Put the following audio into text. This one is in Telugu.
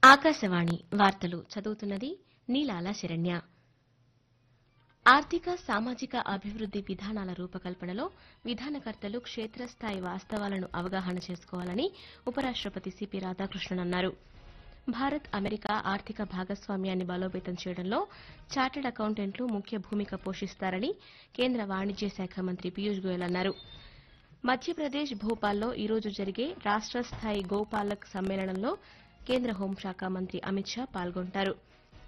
ఆకాశవాణి వార్తలు చదువుతున్నది నీలాల శరణ్య ఆర్థిక సామాజిక అభివృద్ది విధానాల రూపకల్పనలో విధానకర్తలు క్షేత్రస్థాయి వాస్తవాలను అవగాహన చేసుకోవాలని ఉపరాష్టపతి సిపి రాధాకృష్ణన్ అన్నారు భారత్ అమెరికా ఆర్థిక భాగస్వామ్యాన్ని బలోపేతం చేయడంలో చార్టర్డ్ అకౌంటెంట్లు ముఖ్య భూమిక పోషిస్తారని కేంద్ర వాణిజ్య శాఖ మంత్రి పీయూష్ గోయల్ అన్నారు మధ్యప్రదేశ్ భోపాల్లో ఈ రోజు జరిగే రాష్ట స్థాయి గోపాలక్ సమ్మేళనంలో కేంద్ర హోంశాఖ మంత్రి అమిత్ షా పాల్గొంటారు